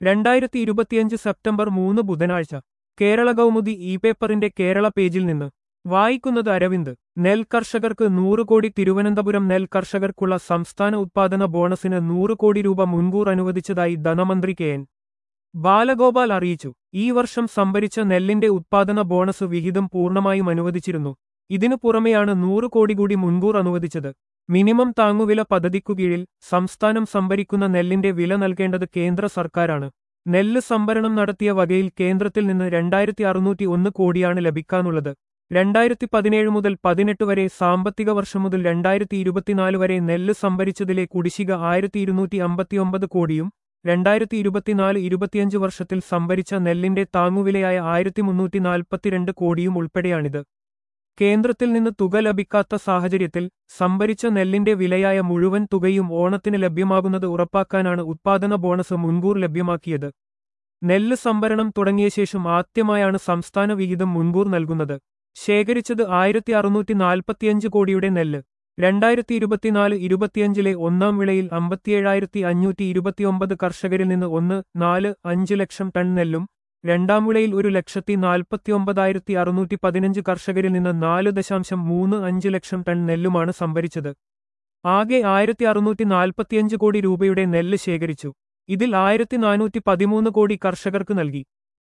രണ്ടായിരത്തി ഇരുപത്തിയഞ്ച് സെപ്റ്റംബർ മൂന്ന് ബുധനാഴ്ച കേരള കൗമുദി ഇ പേപ്പറിന്റെ കേരള പേജിൽ നിന്ന് വായിക്കുന്നത് അരവിന്ദ് നെൽ കർഷകർക്ക് നൂറ് കോടി തിരുവനന്തപുരം നെൽ കർഷകർക്കുള്ള സംസ്ഥാന ഉത്പാദന ബോണസിന് നൂറ് കോടി രൂപ മുൻകൂർ അനുവദിച്ചതായി ധനമന്ത്രി കെ എൻ ബാലഗോപാൽ അറിയിച്ചു ഈ വർഷം സംഭരിച്ച നെല്ലിന്റെ ഉത്പാദന ബോണസ് വിഹിതം പൂർണ്ണമായും അനുവദിച്ചിരുന്നു ഇതിനു പുറമെയാണ് നൂറ് കോടി കൂടി മുൻകൂർ അനുവദിച്ചത് മിനിമം താങ്ങുവില പദ്ധതിക്കു കീഴിൽ സംസ്ഥാനം സംഭരിക്കുന്ന നെല്ലിന്റെ വില നൽകേണ്ടത് കേന്ദ്ര സർക്കാരാണ് നെല്ല് സംഭരണം നടത്തിയ വകയിൽ കേന്ദ്രത്തിൽ നിന്ന് രണ്ടായിരത്തി അറുന്നൂറ്റി ഒന്ന് കോടിയാണ് ലഭിക്കാനുള്ളത് രണ്ടായിരത്തി പതിനേഴ് മുതൽ പതിനെട്ട് വരെ സാമ്പത്തിക വർഷം മുതൽ രണ്ടായിരത്തി ഇരുപത്തിനാല് വരെ നെല്ല് സംഭരിച്ചതിലെ കുടിശ്ശിക ആയിരത്തി ഇരുന്നൂറ്റി അമ്പത്തിയൊമ്പത് കോടിയും രണ്ടായിരത്തി ഇരുപത്തിനാല് ഇരുപത്തിയഞ്ച് വർഷത്തിൽ സംഭരിച്ച നെല്ലിന്റെ താങ്ങുവിലയായ ആയിരത്തി മുന്നൂറ്റി നാൽപ്പത്തിരണ്ട് കോടിയും ഉൾപ്പെടെയാണിത് കേന്ദ്രത്തിൽ നിന്ന് തുക ലഭിക്കാത്ത സാഹചര്യത്തിൽ സംഭരിച്ച നെല്ലിന്റെ വിലയായ മുഴുവൻ തുകയും ഓണത്തിന് ലഭ്യമാകുന്നത് ഉറപ്പാക്കാനാണ് ഉത്പാദന ബോണസ് മുൻകൂർ ലഭ്യമാക്കിയത് നെല്ല് സംഭരണം തുടങ്ങിയ ശേഷം ആദ്യമായാണ് സംസ്ഥാന വിഹിതം മുൻകൂർ നൽകുന്നത് ശേഖരിച്ചത് ആയിരത്തി അറുന്നൂറ്റി നാൽപ്പത്തിയഞ്ച് കോടിയുടെ നെല്ല് രണ്ടായിരത്തി ഇരുപത്തിനാല് ഇരുപത്തിയഞ്ചിലെ ഒന്നാം വിളയിൽ അമ്പത്തിയേഴായിരത്തി അഞ്ഞൂറ്റി ഇരുപത്തിയൊമ്പത് കർഷകരിൽ നിന്ന് ഒന്ന് നാല് അഞ്ച് ലക്ഷം ടൺ നെല്ലും രണ്ടാം വിളയിൽ ഒരു ലക്ഷത്തി നാൽപ്പത്തിയൊമ്പതായിരത്തി അറുന്നൂറ്റി പതിനഞ്ച് കർഷകരിൽ നിന്ന് നാല് ദശാംശം മൂന്ന് അഞ്ച് ലക്ഷം ടൺ നെല്ലുമാണ് സംഭരിച്ചത് ആകെ ആയിരത്തി അറുന്നൂറ്റി നാൽപ്പത്തിയഞ്ച് കോടി രൂപയുടെ നെല്ല് ശേഖരിച്ചു ഇതിൽ ആയിരത്തി നാനൂറ്റി പതിമൂന്ന് കോടി കർഷകർക്ക് നൽകി